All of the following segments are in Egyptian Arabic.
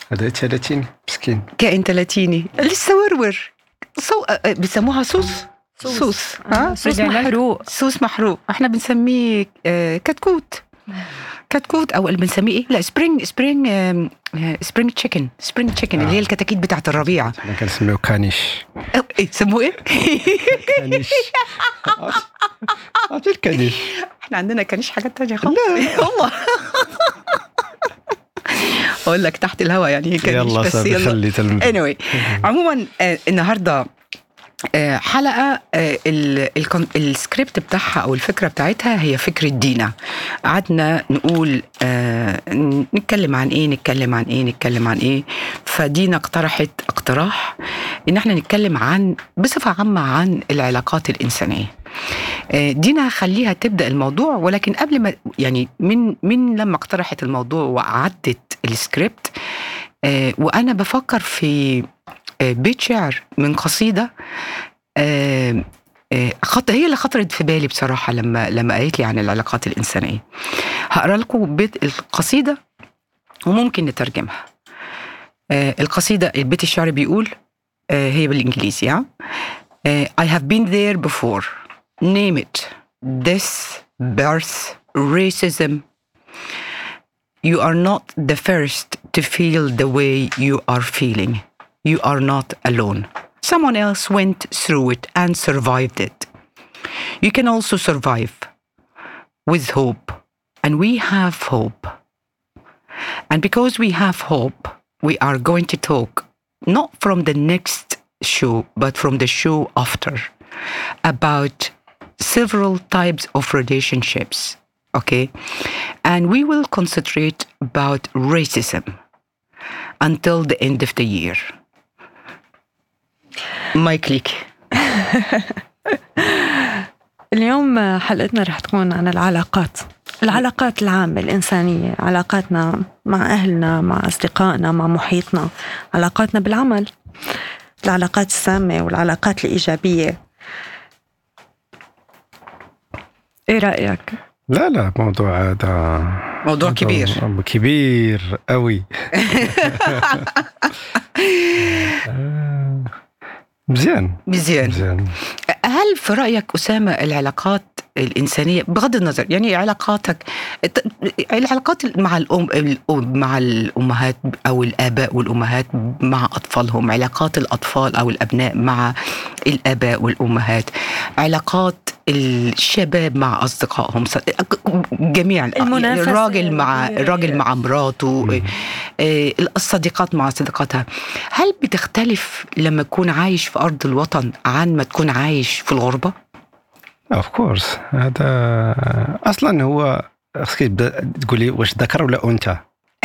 هذا 30 مسكين كائن ثلاثيني لسه ورور صو... آه، بيسموها صوص صوص. صوص آه، ها صوص رجعنا لك. محروق صوص محروق احنا بنسميه آه، كتكوت كتكوت او اللي بنسميه ايه لا سبرينج سبرينج آم، آه، سبرينج تشيكن سبرينج تشيكن اللي هي الكتاكيت بتاعت الربيع احنا كنسميو كانيش أو ايه سموه ايه كانيش عرفتي الكانيش احنا عندنا كانش حاجات تانية خالص والله اقول لك تحت الهوا يعني هي كانش يلا بس صافي يلا خلي تلمذ anyway عموما آه، النهارده آه، حلقه آه، ال- الكون- السكريبت بتاعها او الفكره بتاعتها هي فكره دينا قعدنا نقول آه، ن- نتكلم عن ايه نتكلم عن ايه نتكلم عن ايه فدينا اقترحت اقتراح ان احنا نتكلم عن بصفه عامه عن العلاقات الانسانيه آه، دينا خليها تبدا الموضوع ولكن قبل ما يعني من من لما اقترحت الموضوع وعدت السكريبت آه، وانا بفكر في آه، بيت شعر من قصيده آه، آه، خط هي اللي خطرت في بالي بصراحه لما لما قالت لي عن العلاقات الانسانيه هقرا لكم بيت القصيده وممكن نترجمها آه، القصيده البيت الشعر بيقول آه، هي بالانجليزي ها آه، I have been there before name it death birth racism you are not the first to feel the way you are feeling. You are not alone. Someone else went through it and survived it. You can also survive with hope. And we have hope. And because we have hope, we are going to talk not from the next show, but from the show after about several types of relationships. Okay. And we will concentrate about racism until the end of the year. مايك ليك اليوم حلقتنا رح تكون عن العلاقات العلاقات العامة الإنسانية علاقاتنا مع أهلنا مع أصدقائنا مع محيطنا علاقاتنا بالعمل العلاقات السامة والعلاقات الإيجابية إيه رأيك؟ لا لا موضوع هذا موضوع كبير موضوع كبير قوي آه، مزيان مزيان مزيان هل في رأيك أسامة العلاقات الإنسانية بغض النظر يعني علاقاتك الت- العلاقات مع الأم الأم- مع الأمهات أو الآباء والأمهات مع أطفالهم علاقات الأطفال أو الأبناء مع الآباء والأمهات علاقات الشباب مع أصدقائهم ص- جميع المنافسة الراجل مع اللي- الراجل مع مراته آه، الصديقات مع صديقاتها هل بتختلف لما تكون عايش في أرض الوطن عن ما تكون عايش في الغربة؟ اوف كورس هذا اصلا هو خصك تبدا تقولي واش ذكر ولا انثى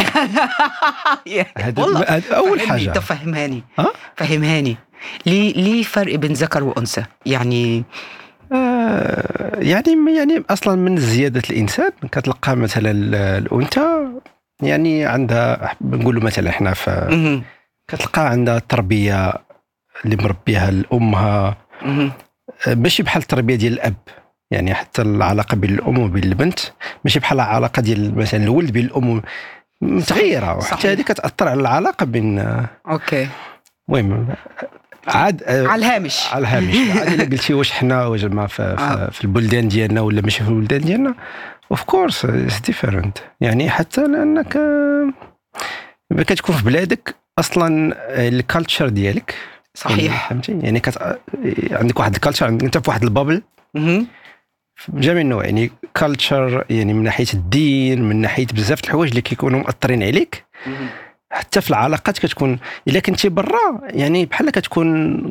هذا والله هذا اول فهمني، حاجه طب فهماني ها؟ فهماني ليه ليه فرق بين ذكر وانثى يعني آه، يعني يعني اصلا من زياده الانسان كتلقى مثلا ال- الانثى يعني عندها بنقولوا مثلا احنا في مهم. كتلقى عندها التربيه اللي مربيها لامها مهم. آه، ماشي بحال التربيه ديال الاب يعني حتى العلاقه بين الام وبين البنت ماشي بحال العلاقه ديال مثلا الولد بين الام متغيره صحيح. وحتى هذه كتاثر على العلاقه بين آه، اوكي المهم عاد آه، على الهامش على الهامش عاد الا قلتي واش حنا واش ما في, آه. في, في البلدان ديالنا ولا ماشي في البلدان ديالنا اوف كورس اتس ديفيرنت يعني حتى لانك آه، ملي كتكون في بلادك اصلا الكالتشر ديالك يعني صحيح فهمتي يعني كت... آه، عندك واحد الكالتشر انت في واحد البابل مهم. من جميع النوع يعني كالتشر يعني من ناحيه الدين من ناحيه بزاف د الحوايج اللي كيكونوا مأثرين عليك مهم. حتى في العلاقات كتكون الا كنتي برا يعني بحال كتكون